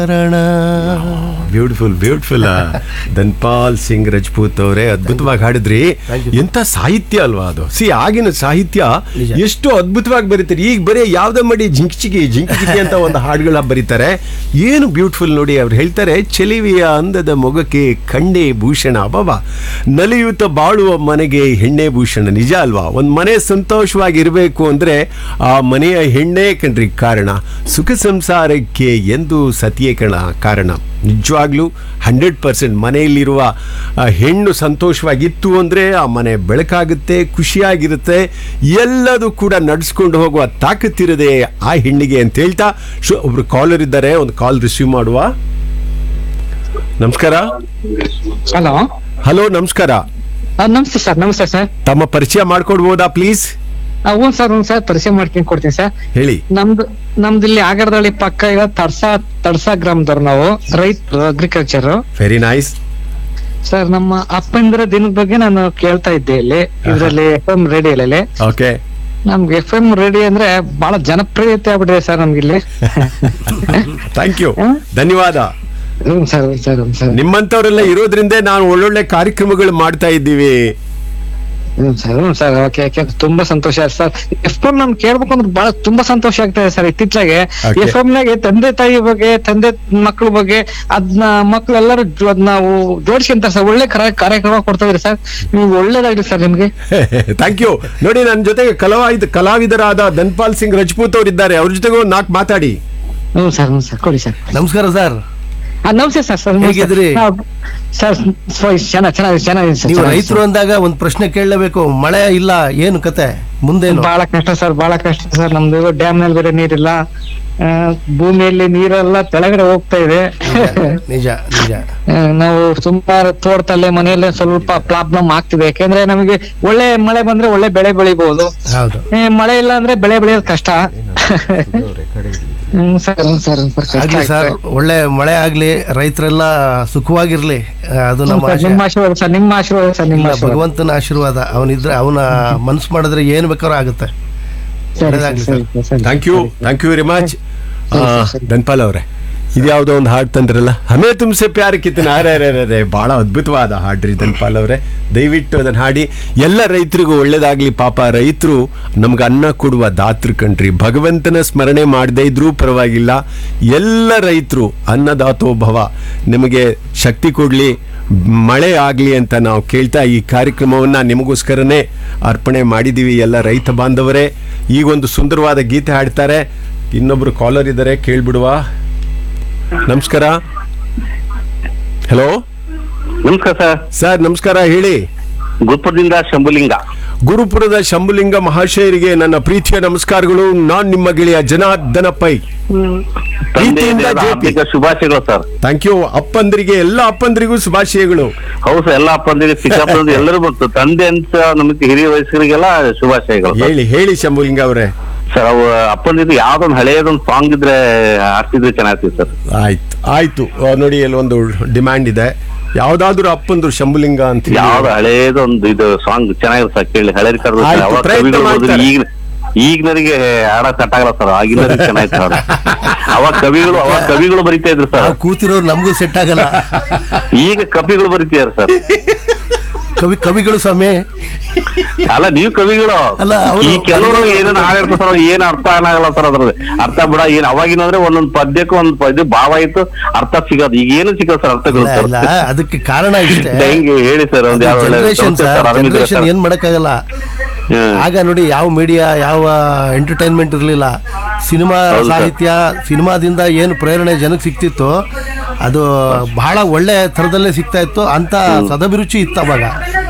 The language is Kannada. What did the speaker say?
ಬ್ಯೂಟಿಫುಲ್ ಬ್ಯೂಟಿಫುಲ್ ಧನ್ಪಾಲ್ ಸಿಂಗ್ ರಜಪೂತ್ ಅವರೇ ಅದ್ಭುತವಾಗಿ ಹಾಡಿದ್ರಿ ಎಂತ ಸಾಹಿತ್ಯ ಅಲ್ವಾ ಅದು ಸಿ ಆಗಿನ ಸಾಹಿತ್ಯ ಎಷ್ಟು ಅದ್ಭುತವಾಗಿ ಬರೀತಾರೆ ಈಗ ಬರೀ ಯಾವ್ದೋ ಮಾಡಿ ಜಿಂಕಿಚಿಗಿ ಜಿಂಕಿಚಿಗಿ ಅಂತ ಒಂದು ಹಾಡುಗಳ ಬರೀತಾರೆ ಏನು ಬ್ಯೂಟಿಫುಲ್ ನೋಡಿ ಅವ್ರು ಹೇಳ್ತಾರೆ ಚೆಲಿವಿಯ ಅಂದದ ಮೊಗಕ್ಕೆ ಕಣ್ಣೆ ಭೂಷಣ ಅಬ್ಬಾ ನಲಿಯುತ್ತ ಬಾಳುವ ಮನೆಗೆ ಹೆಣ್ಣೆ ಭೂಷಣ ನಿಜ ಅಲ್ವಾ ಒಂದು ಮನೆ ಸಂತೋಷವಾಗಿರಬೇಕು ಅಂದ್ರೆ ಆ ಮನೆಯ ಹೆಣ್ಣೆ ಕಣ್ರಿ ಕಾರಣ ಸುಖ ಸಂಸಾರಕ್ಕೆ ಎಂದು ಸತಿಯೇ ಕಣ ಕಾರಣ ನಿಜವಾಗ್ಲೂ ಹಂಡ್ರೆಡ್ ಪರ್ಸೆಂಟ್ ಮನೆಯಲ್ಲಿರುವ ಆ ಹೆಣ್ಣು ಸಂತೋಷವಾಗಿತ್ತು ಅಂದರೆ ಆ ಮನೆ ಬೆಳಕಾಗುತ್ತೆ ಖುಷಿಯಾಗಿರುತ್ತೆ ಎಲ್ಲದೂ ಕೂಡ ನಡೆಸ್ಕೊಂಡು ಹೋಗುವ ತಾಕತ್ತಿರದೆ ಆ ಹೆಣ್ಣಿಗೆ ಅಂತ ಹೇಳ್ತಾ ಶು ಒಬ್ರು ಕಾಲರ್ ಇದ್ದಾರೆ ಒಂದು ಕಾಲ್ ರಿಸೀವ್ ಮಾಡುವ ನಮಸ್ಕಾರ ಹಲೋ ಹಲೋ ನಮಸ್ಕಾರ ನಮಸ್ತೆ ಸರ್ ನಮಸ್ತೆ ಸರ್ ತಮ್ಮ ಪರಿಚಯ ಮಾಡ್ಕೊಡ್ಬೋದಾ ಪ್ಲೀಸ್ ಹ್ಞೂ ಸರ್ ಹ್ಞೂ ಸರ್ ಪರಿಚಯ ಮಾಡ್ಕೊಂಡು ಕೊಡ್ತೀನಿ ಸರ್ ಹೇಳಿ ನಮ್ದು ನಮ್ದು ಇಲ್ಲಿ ಆಗರದಳ್ಳಿ ಪಕ್ಕ ಈಗ ತಡ್ಸಾ ತಡ್ಸಾ ಗ್ರಾಮದವ್ರು ನಾವು ರೈತರು ಅಗ್ರಿಕಲ್ಚರ್ ವೆರಿ ನೈಸ್ ಸರ್ ನಮ್ಮ ಅಪ್ಪಂದ್ರ ದಿನದ ಬಗ್ಗೆ ನಾನು ಕೇಳ್ತಾ ಇದ್ದೆ ಇಲ್ಲಿ ಇದ್ರಲ್ಲಿ ಎಫ್ ಎಂ ರೇಡಿಯೋದಲ್ಲಿ ಓಕೆ ನಮ್ಗೆ ಎಫ್ ಎಂ ರೇಡಿಯೋ ಅಂದ್ರೆ ಬಹಳ ಜನಪ್ರಿಯತೆ ಆಗ್ಬಿಟ್ಟಿದೆ ಸರ್ ನಮ್ಗಿಲ್ಲಿ ಥ್ಯಾಂಕ್ ಯು ಹ್ಮ್? ಧನ್ಯವಾದ ಹ್ಞೂ ಸರ್ ಹ್ಞೂ ಸರ್ ಹ್ಞೂ ಸರ್ ನಿಮ್ಮಂತವರೆಲ್ಲ ಇರೋದ್ರಿಂದ ನಾವು ಒಳ್ಳೊಳ್ಳೆ ಕಾರ್ಯಕ್ರಮಗಳು ಮಾಡ್ತಾ ಇದ್ದೀವಿ ಹ್ಞೂ ಸರ್ ಹ್ಞೂ ಸರ್ ಓಕೆ ಓಕೆ ತುಂಬಾ ಸಂತೋಷ ಆಯ್ತು ಸರ್ ಎಫ್ ಎಂ ನಮ್ ಕೇಳ್ಬೇಕು ಅಂದ್ರೆ ಬಹಳ ತುಂಬಾ ಸಂತೋಷ ಆಗ್ತಾ ಇದೆ ಸರ್ ಇತ್ತೀಚೆಗೆ Okay. ಎಫ್ ಎಂ ನಾಗೆ ತಂದೆ ತಾಯಿ ಬಗ್ಗೆ ತಂದೆ ಮಕ್ಕಳ ಬಗ್ಗೆ ಅದನ್ನ ಮಕ್ಕಳೆಲ್ಲರೂ ಅದ್ ನಾವು ಜೋಡಿಸ್ಕೊಂತ ಸರ್ ಒಳ್ಳೆ ಕಾರ್ಯ- ಕಾರ್ಯಕ್ರಮ ಕೊಡ್ತಾ ಇದ್ರಿ ಸರ್ ನೀವು ಒಳ್ಳೇದಾಗ್ಲಿ ಸರ್ ನಿಮ್ಗೆ ಥ್ಯಾಂಕ್ ಯು ನೋಡಿ ನನ್ನ ಜೊತೆಗೆ ಕಲಾವಿದ ಕಲಾವಿದರಾದ ಧನ್ಪಾಲ್ ಸಿಂಗ್ ರಜಪೂತ್ ಅವರಿದ್ದಾರೆ ಅವ್ರ ಜೊತೆಗೆ ಒಂದು ನಾಲ್ಕು ಮಾತಾಡಿ ಹ್ಞೂ ಸರ್ ಹ್ಞೂ ಸರ್ ಕೊಡಿ ಸರ್ ನಮಸ್ಕಾರ ಸರ್ ಆ, ನಮಸ್ತೆ ಸರ್ ಸರ್ ಹೇಗಿದ್ರಿ? ಸರ್ ಚೆನ್ನಾಗಿ ಚೆನ್ನಾಗಿ ಚೆನ್ನಾಗಿದೆ ಸರ್ ನೀವು ಚೆನ್ನಾಗಿದೆ ರೈತರು ಸರ್. ಅಂದಾಗ ಒಂದ್ ಪ್ರಶ್ನೆ ಕೇಳಲೇಬೇಕು ಮಳೆ ಇಲ್ಲ ಏನು ಕತೆ ಮುಂದೇನು ಬಹಳ ಕಷ್ಟ ಸರ್ ಬಹಳ ಕಷ್ಟ ಸರ್ ನಮ್ದು ಡ್ಯಾಮ್ ನಲ್ಲಿ ಬೇರೆ ನೀರಿಲ್ಲ ಆ, ಭೂಮಿಯಲ್ಲಿ ನೀರೆಲ್ಲ ಕೆಳಗಡೆ ಹೋಗ್ತಾ ಇದೆ ನಿಜ ನಿಜ ಆ, ನಾವು ಸುಮಾರು ತೋಟದಲ್ಲೇ ಮನೆಯಲ್ಲೇ ಸ್ವಲ್ಪ ಪ್ರಾಬ್ಲಮ್ ಆಗ್ತಿದೆ ಯಾಕೆಂದ್ರೆ ನಮಗೆ ಒಳ್ಳೆ ಮಳೆ ಬಂದ್ರೆ ಒಳ್ಳೆ ಬೆಳೆ ಬೆಳಿಬಹುದು ಹೌದು ಏ, ಮಳೆ ಇಲ್ಲ ಅಂದ್ರೆ ಬೆಳೆ ಬೆಳೆಯೋದು ಕಷ್ಟ ಹ್ಮ್ ಸರ್ ಹ್ಮ್ ಸರ್ ಹ್ಮ್ ಸರ್, ಕಷ್ಟ ಆಗ್ಲಿ ಸರ್ ಆಗ್ತದೆ. ಒಳ್ಳೆ ಮಳೆ ಆಗ್ಲಿ ರೈತರೆಲ್ಲ ಸುಖವಾಗಿರ್ಲಿ ಆ, ಅದು ಹ್ಮ್ ನಮ್ಮ ಸರ್, ಆಶೆ ನಿಮ್ಮ ಆಶೀರ್ವಾದ ಸರ್ ನಿಮ್ಮ ಆಶೀರ್ವಾದ ಸರ್ ನಿಮ್ಮ ಇಲ್ಲ, ಆಶೀರ್ವಾದ ಭಗವಂತನ ಆಶೀರ್ವಾದ ಅವನಿದ್ರೆ ಅವನ ಮನ್ಸು ಮಾಡಿದ್ರೆ ಏನ್ ಬೇಕಾದ್ರೂ ಆಗುತ್ತೆ ಸರಿ ಒಳ್ಳೆದಾಗ್ಲಿ ಸರಿ ಸರಿ ಸರಿ thank you thank you very much ಸರಿ, ಸರಿ. ಧನ್ಪಾಲ್ ಅವರೇ ಇದ್ಯಾವುದೋ ಒಂದು ಹಾಡು ತಂದ್ರಲ್ಲ ಹಮೇ ತುಮ್ಸೆ ಪ್ಯಾರ ಕಿತ್ತನ ಅರೆ ಅರೆ ಅರೆ ಬಹಳ ಅದ್ಭುತವಾದ ಹಾಡ್ರಿ ಧನ್ಪಾಲ್ ಅವರೇ ದಯವಿಟ್ಟು ಅದನ್ನ ಹಾಡಿ ಎಲ್ಲ ರೈತರಿಗೂ ಒಳ್ಳೇದಾಗ್ಲಿ ಪಾಪ ರೈತರು ನಮ್ಗೆ ಅನ್ನ ಕೊಡುವ ದಾತೃ ಕಣ್ರಿ ಭಗವಂತನ ಸ್ಮರಣೆ ಮಾಡದೇ ಇದ್ರೂ ಪರವಾಗಿಲ್ಲ ಎಲ್ಲ ರೈತರು ಅನ್ನದಾತೋ ಭವ ನಿಮಗೆ ಶಕ್ತಿ ಕೊಡ್ಲಿ ಮಳೆ ಆಗಲಿ ಅಂತ ನಾವು ಕೇಳ್ತಾ ಈ ಕಾರ್ಯಕ್ರಮವನ್ನು ನಿಮಗೋಸ್ಕರನೇ ಅರ್ಪಣೆ ಮಾಡಿದ್ದೀವಿ ಎಲ್ಲ ರೈತ ಬಾಂಧವರೇ ಈಗೊಂದು ಸುಂದರವಾದ ಗೀತೆ ಹಾಡ್ತಾರೆ ಇನ್ನೊಬ್ರು ಕಾಲರ್ ಇದ್ದಾರೆ ಕೇಳ್ಬಿಡುವ ನಮಸ್ಕಾರ ಹಲೋ ನಮಸ್ಕಾರ ಸರ್ ಸರ್ ನಮಸ್ಕಾರ ಹೇಳಿ ಗುರುಪುರದಿಂದ ಶಂಭುಲಿಂಗ ಗುರುಪುರದ ಶಂಭುಲಿಂಗ ಮಹಾಶಯರಿಗೆ ನನ್ನ ಪ್ರೀತಿಯ ನಮಸ್ಕಾರಗಳು ನಾನ್ ನಿಮ್ಮ ಗೆಳೆಯ ಜನಾರ್ದನ ಪೈ ತಂದೆ ಪ್ರೀತಿಯಿಂದ ದೇವರ JP. ಹಾರ್ದಿಕ ಶುಭಾಶಯಗಳು ಸರ್ ಥ್ಯಾಂಕ್ ಯು ಅಪ್ಪಂದರಿಗೆ ಎಲ್ಲ ಅಪ್ಪಂದರಿಗೂ ಶುಭಾಶಯಗಳು ಹೌದು ಸರ್ ಎಲ್ಲ ಅಪ್ಪಂದಿಗೆ ಚಿಕ್ಕಪ್ಪಂದಿಗೆ ಎಲ್ಲರೂ ಬಂತು ತಂದೆ ಅಂತ ನಮಗೆ ಹಿರಿಯ ವಯಸ್ಕರಿಗೆಲ್ಲ ಶುಭಾಶಯಗಳು ಸರ್. ಹೇಳಿ ಹೇಳಿ ಶಂಭುಲಿಂಗ ಅವರೇ ಸರ್ ಅವು ಅಪ್ಪಂದಿದ್ದು ಯಾವ್ದೊಂದು ಹಳೆಯದೊಂದು ಸಾಂಗ್ ಇದ್ರೆ ಆಡ್ತಿದ್ರೆ ಚೆನ್ನಾಗ್ತಿತ್ತು ಸರ್ ಆಯ್ತು ಆಯ್ತು ಆ, ನೋಡಿ ಅಲ್ಲಿ ಒಂದು ಡಿಮ್ಯಾಂಡ್ ಇದೆ ಯಾವ್ದಾದ್ರು ಅಪ್ಪಂದ್ರು ಶಂಭುಲಿಂಗ ಅಂತ ಹೇಳಿ. ಯಾವ್ದು ಹಳೇದೊಂದು ಇದು ಸಾಂಗ್ ಚೆನ್ನಾಗಿದೆ ಸರ್ ಕೇಳಿ ಹಳೆ ಕರೆದು ಆಯ್ತು, ಅವಾಗ ಪ್ರಯತ್ನ ಕವಿಗಳು ಹೋದ್ರು, ಮಾಡ್ತಾರೆ. ಈಗ ಈಗಿನವರಿಗೆ ಹಾಡಕ್ ಸಟ್ ಆಗಲ್ಲ ಸರ್ ಆಗಿನವರಿಗೆ ಚೆನ್ನಾಗಿತ್ತು ಹಾಡು ಅವಾಗ ಕವಿಗಳು ಅವಾಗ ಕವಿಗಳು ಬರಿತಾ ಇದ್ರು ಸರ್ ನಾವು ಕೂತಿರೋರು ನಮಗೂ ಸೆಟ್ ಆಗಲ್ಲ ಈಗ ಕವಿಗಳು ಬರಿತಿದ್ದಾರೆ ಸರ್ ಕವಿ ಕವಿಗಳು ಸ್ವಾಮಿ ಅಲ್ಲ ನೀವು ಕವಿಗಳು ಅಲ್ಲ, ಅವ್ರು- ಈ ಕೆಲವರು ಏನೇನು ಹಾಡಿರ್ತಾರೆ ಸರ್ ಏನ್ ಅರ್ಥ ಆಗಲ್ಲ ಸರ್ ಅದ್ರಲ್ಲಿ ಅರ್ಥ ಬಿಡ ಏನ್ ಅವಾಗಿನ ಅಂದ್ರೆ ಒಂದೊಂದ್ ಪದ್ಯಕ್ಕೂ ಒಂದ್ ಪದ್ಯ ಭಾವ ಆಯ್ತು ಅರ್ಥ ಸಿಗೋದು ಈಗ ಏನು ಸಿಗೋದು ಸರ್ ಅರ್ಥಗಳು ಇಲ್ಲ ಸರ್ ಇಲ್ಲ ಅದಕ್ಕೆ ಕಾರಣ ಇಷ್ಟೇ ಹೆಂಗೆ ಹೇಳಿ ಸರ್ ಒಂದ್ ಯಾವ ಒಳ್ಳೆ ಜನರೇಷನ್ ಸಂಸ್ಥೆ ಸರ್, ಆರಾಮಿದ್ದೀರಾ ಜನರೇಷನ್ ಸರ್? ಏನ್ ಮಾಡಕ್ಕಾಗಲ್ಲ ಹ್ಮ್. ಆಗ ನೋಡಿ ಯಾವ ಮೀಡಿಯಾ ಯಾವ ಎಂಟರ್ಟೈನ್ಮೆಂಟ್ ಇರಲಿಲ್ಲ ಸಿನಿಮಾ ಹೌದು ಸರ್. ಸಾಹಿತ್ಯ ಸಿನಿಮಾದಿಂದ ಏನು ಪ್ರೇರಣೆ ಜನಕ್ಕೆ ಸಿಕ್ತಿತ್ತು ಅದು ಬಹಳ ಒಳ್ಳೆ ಥರದಲ್ಲೇ ಸಿಗ್ತಾ ಇತ್ತು ಅಂತ ಸದಭಿರುಚಿ ಇತ್ತು ಅವಾಗ